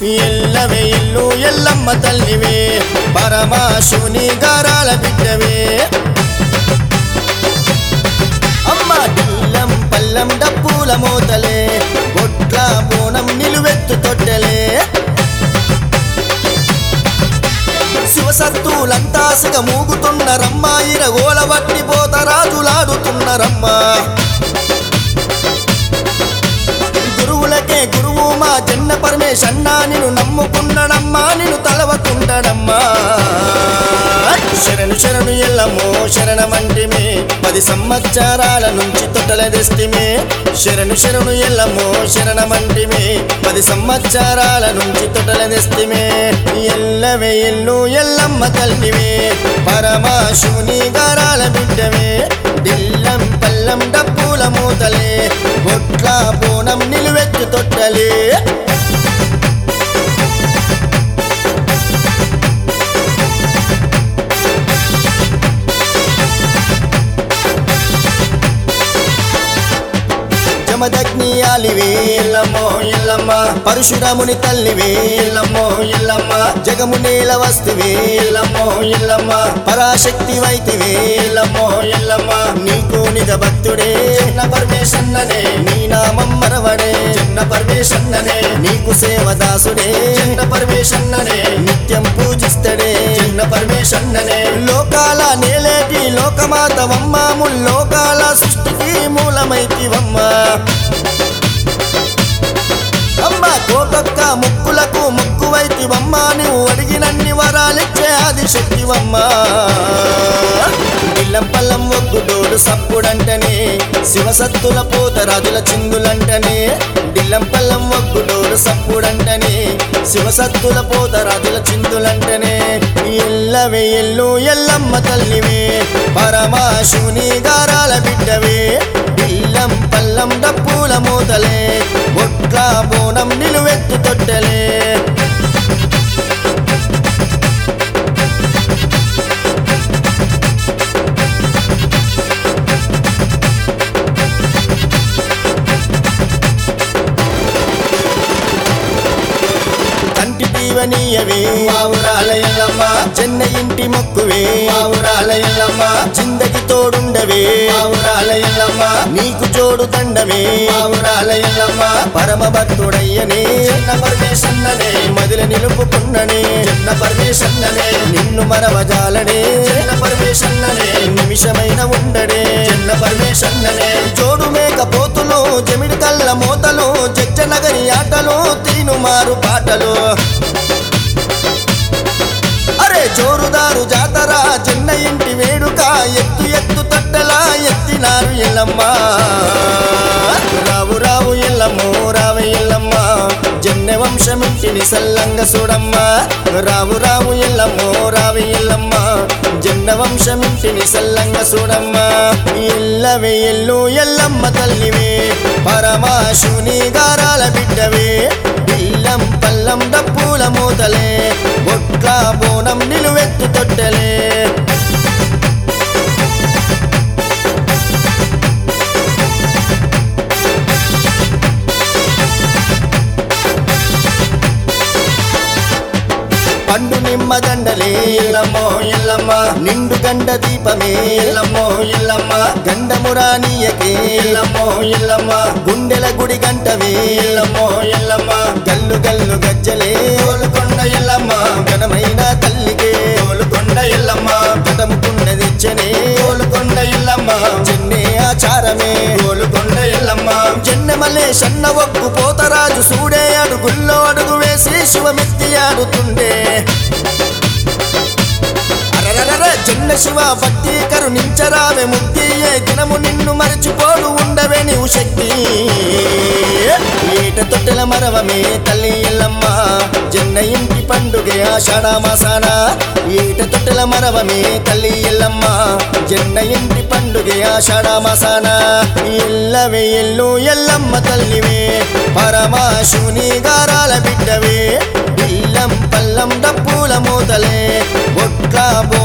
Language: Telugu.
ఎల్లవే ఇల్లు ఎల్లమ్మ తల్లివే పరమాశివుని గారాల బిడ్డవే అమ్మ దిల్లం పల్లం డప్పుల మోతలే బొట్ల బోనం నిలువెత్తు తొట్టెలే శివసత్తులంతా సిగ మూగుతున్నరమ్మ ఇరగోల వట్టి పోత రాజులాడుతున్నరమ్మా గురువులకే గురువు మా జన్న పరమేశన్నా నిన్ను నమ్ముకున్నాడమ్మా నిన్ను తలవకుంటాడమ్మా శరణు శరణు ఎల్లమ్మో శరణమంటిమే పది సంవత్సరాల నుంచి తొట్టల దెస్తిమే శరణు శరణు ఎల్లమ్మో శరణమంటిమే పది సంవత్సరాల నుంచి తొట్టల దెస్తిమే ఎల్లవే ఎల్లు ఎల్లమ్మ తల్లివే పరమాశివుని గారాల బిడ్డవే దిల్లం పల్లం డప్పుల మూతలే బొట్ల బోనం నిలువెత్తు తొట్టలే జమదగ్ని ఆలివే ఎల్లమ్మో ఎల్లమ్మ పరశురాముని తల్లివే ఎల్లమ్మో ఎల్లమ్మ జగము నేల వస్తువే ఎల్లమ్మో ఎల్లమ్మ పరాశక్తి వైతివే ఎల్లమ్మో ఎల్లమ్మ నీకు నిజ భక్తుడే చిన్న పరమేశన్ననే నీ నామం మరవడే చిన్న పరమేశన్ననే నీకు సేవదాసుడే చిన్న పరమేశన్ననే నిత్యం పూజిస్తడే చిన్న పరమేశన్ననే లోకాల నేలేటి లోకమాతవమ్మ ముల్లోకాల సృష్టికి మూలమైతివమ్మ అమ్మ కోటొక్క ముక్కులకు ముక్కువైతివమ్మ నువ్వు అడిగినన్ని వరాలిచ్చే ఆది శక్తివమ్మ ఇల్లం పల్లం ఒగ్గుడోడు సప్పుడంటనే శివసత్తుల పోత రాజుల చిందులంటనే దిల్లం పల్లం ఒగ్గుడోడు సప్పుడంటనే శివసత్తుల పోత రాజుల చిందులంటనే ఎల్లవే ఎల్లు ఎల్లమ్మ తల్లివే పరమాశివుని గారాల బిడ్డవే బిల్లం పల్లం డప్పుల మూతలే బొట్ల బోనం నిలువెత్తు తొట్టెలే కంటి దీవనీయవే ఆవురాలయల్లమ్మ చెన్న ఇంటి మొక్కువే ఆవురాలయల్లమ్మ చిందకి తోడుండవే ఆవురాలయల్లమ్మ నీకు జోడు దండవే ఆవురాలయల్లమ్మ పరమ భక్తుడయ్యనే చిన్న పరమేశన్ననే మదిల నిలుపుకున్ననే చిన్న పరమేశన్ననే నిన్ను మరవజాలనే చిన్న పరమేశన్ననే నిమిషమైన ఉండడే చిన్న పరమేశన్ననే జోడు మేకపోతులు జమిడి కళ్ళ మోతలు జజ్జ నగరి ఆటలు తీను మారు పాటలు అరే జోరుదారు జాతర చిన్న ఇంటి వేడుక ఎత్తు ఎత్తు తట్టలా ఎత్తినారు ఎల్లమ్మ రావు రావు ఎల్లమ్మో రావ ఎల్లమ్మ జన్నె వంశమింటిని సల్లంగ చూడమ్మ రావు రావు ఎల్లమ్మో రావ ఎల్లమ్మ జన్న వంశమింటిని సల్లంగ చూడమ్మ ఎల్లవే ఎల్లు ఎల్లమ్మ తల్లివే పరమాశివుని గారాల బిడ్డవే బిల్లం పల్లం డప్పుల మూతలే బొట్ల బోనం నిలువెత్తు తొట్టెలే పండు నిమ్మ దండలే ఎల్లమ్మో ఎల్లమ్మ నిండు గండ దీపమే ఎల్లమ్మో ఎల్లమ్మ గండమురానీయకే ఎల్లమ్మో ఎల్లమ్మ గుండెల గుడి గంటవే ఎల్లమ్మో ఎల్లమ్మ గల్లు గల్లు గజ్జలే కోలుకొండ ఎల్లమ్మ ఘనమైన తల్లికే కోలుకొండ ఎల్లమ్మ కటముకుండ తెచ్చనే కోలుకొండ ఎల్లమ్మ చెన్నే ఆచారమే కోలుకొండ ఎల్లమ్మ జన్నమలే సన్న ఒక్కు పోతరాజు సూడే అడుగుల్లో అడుగు వేసి శివమెత్తి ఆడుతుండే అరరరర జన్న శివ భక్తి కరుణించరావే ముక్తి ఏ దినము నిన్ను మరచిపోడు ఉండవే నీవు శక్తి ఏట తొట్టెల మరవమే తల్లి ఎల్లమ్మ జన్న ఇంటి పండుగ ఆషాఢ మాసాన ఏట తొట్టెల మరవమే తల్లి ఎల్లమ్మ జన్న ఇంటి పండుగ ఆషాఢ మాసాన ఎల్లవే ఎల్లు ఎల్లమ్మ తల్లివే పరమాశివుని గారాల బిడ్డవే బిల్లం పల్లం డప్పుల మూతలే బొట్ల బో